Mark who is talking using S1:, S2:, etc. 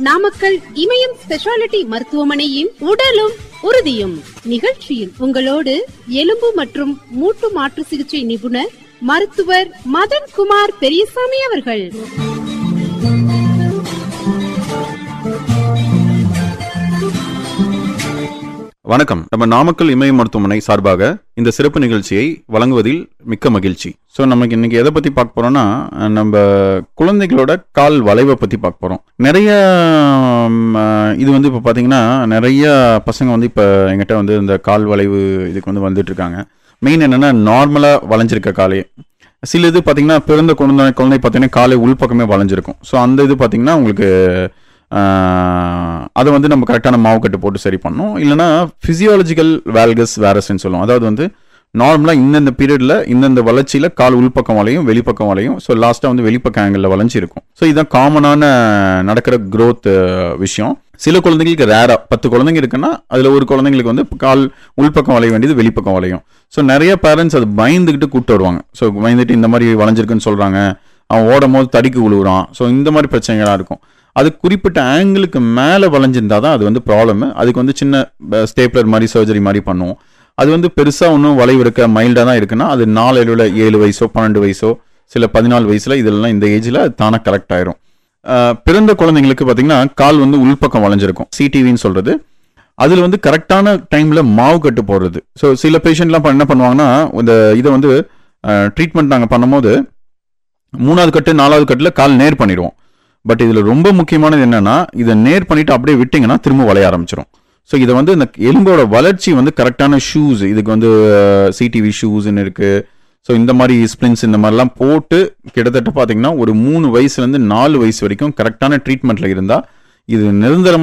S1: நாமக்கல் இமயம் speciality மருத்துவமனையின் உடலும் உறுதியும் நிகழ்ச்சியில் உங்களோடு எலும்பு மற்றும் மூட்டு மாற்று சிகிச்சை நிபுணர் மருத்துவர் மதன் குமார் பெரியசாமி அவர்கள்
S2: வணக்கம் நம்ம நாமக்கல் இமய மருத்துவமனை சார்பாக இந்த சிறப்பு நிகழ்ச்சியை வழங்குவதில் மிக்க மகிழ்ச்சி ஸோ நமக்கு இன்னைக்கு எதை பற்றி பார்க்க போறோம்னா அஹ், நம்ம குழந்தைகளோட கால் வளைவை பற்றி பார்க்க போகிறோம் நிறைய ம், அஹ், இது வந்து இப்போ பார்த்தீங்கன்னா நிறைய பசங்க வந்து இப்போ எங்கிட்ட வந்து இந்த கால் வளைவு இதுக்கு வந்து வந்துட்டு இருக்காங்க மெயின் என்னென்னா நார்மலாக வளைஞ்சிருக்க காலே சில இது பார்த்தீங்கன்னா பிறந்த குழந்தை குழந்தை பார்த்தீங்கன்னா காலை உள்பக்கமே வளைஞ்சிருக்கும் ஸோ அந்த இது பார்த்தீங்கன்னா உங்களுக்கு ஆஹ், அதை வந்து நம்ம கரெக்டான மாவு கட்டு போட்டு சரி பண்ணணும் இல்லைன்னா ஃபிசியாலஜிக்கல் வேல்கஸ் வேரஸ்ன்னு சொல்லுவோம் அதாவது வந்து நார்மலாக இந்தந்த பீரியடில் இந்தந்த வளர்ச்சியில் கால் உள்பக்கம் வளையும் வெளிப்பக்கம் வளையும் ஸோ லாஸ்ட்டாக வந்து வெளிப்பக்க ஆங்கிளில் வளைஞ்சு இருக்கும் ஸோ இதுதான் காமனான நடக்கிற growth அஹ், விஷயம் சில குழந்தைங்களுக்கு ரேராக பத்து குழந்தைங்க இருக்குன்னா அதில் ஒரு குழந்தைங்களுக்கு வந்து கால் உள்பக்கம் வளைய வேண்டியது வெளிப்பக்கம் வளையும் ஸோ நிறைய பேரண்ட்ஸ் அது பயந்துக்கிட்டு கூப்பிட்டு வருவாங்க ஸோ பயந்துட்டு இந்த மாதிரி வளைஞ்சிருக்குன்னு சொல்கிறாங்க அவன் ஓடும் போது தடிக்கு விழுவுறான் ஸோ இந்த மாதிரி பிரச்சனைகளாக இருக்கும் அது குறிப்பிட்ட ஆங்கிளுக்கு மேலே வளைஞ்சிருந்தா தான் அது வந்து ப்ராப்ளம் அதுக்கு வந்து சின்ன ஸ்டேப்லர் மாதிரி சர்ஜரி மாதிரி பண்ணுவோம் அது வந்து பெருசாக ஒன்றும் வளைவு இருக்க மைல்டாக தான் இருக்குன்னா அது நாலு ஏழு வயசோ பன்னெண்டு வயசோ சில பதினாலு வயசுல இதெல்லாம் இந்த ஏஜில் தானாக கரெக்ட் ஆயிரும் ஆஹ் பிறந்த குழந்தைங்களுக்கு பார்த்தீங்கன்னா கால் வந்து உள்பக்கம் வளைஞ்சிருக்கும் சிடிவின்னு சொல்றது அதில் வந்து கரெக்டான டைமில் மாவு கட்டு போடுறது ஸோ சில பேஷண்ட்லாம் என்ன பண்ணுவாங்கன்னா இந்த இதை வந்து ட்ரீட்மெண்ட் நாங்கள் பண்ணும்போது மூணாவது கட்டு நாலாவது கட்டில் கால் நேர் பண்ணிடுவோம் பட் இதில் ரொம்ப முக்கியமானது என்னன்னா இதை நேர் பண்ணிட்டு அப்படியே விட்டிங்கன்னா திரும்ப வளைய ஆரம்பிச்சிடும் ஸோ இதை வந்து இந்த எலும்போட வளர்ச்சி வந்து கரெக்டான ஷூஸ் இதுக்கு வந்து சிடிவி ஷூஸ்ன்னு இருக்கு ஸோ இந்த மாதிரி ஸ்ப்ரின்ஸ் இந்த மாதிரிலாம் போட்டு கிட்டத்தட்ட பார்த்தீங்கன்னா ஒரு மூணு வயசுலேருந்து நாலு வயசு வரைக்கும் கரெக்டான ட்ரீட்மெண்ட்டில் இருந்தால் இது நிரந்தரமாக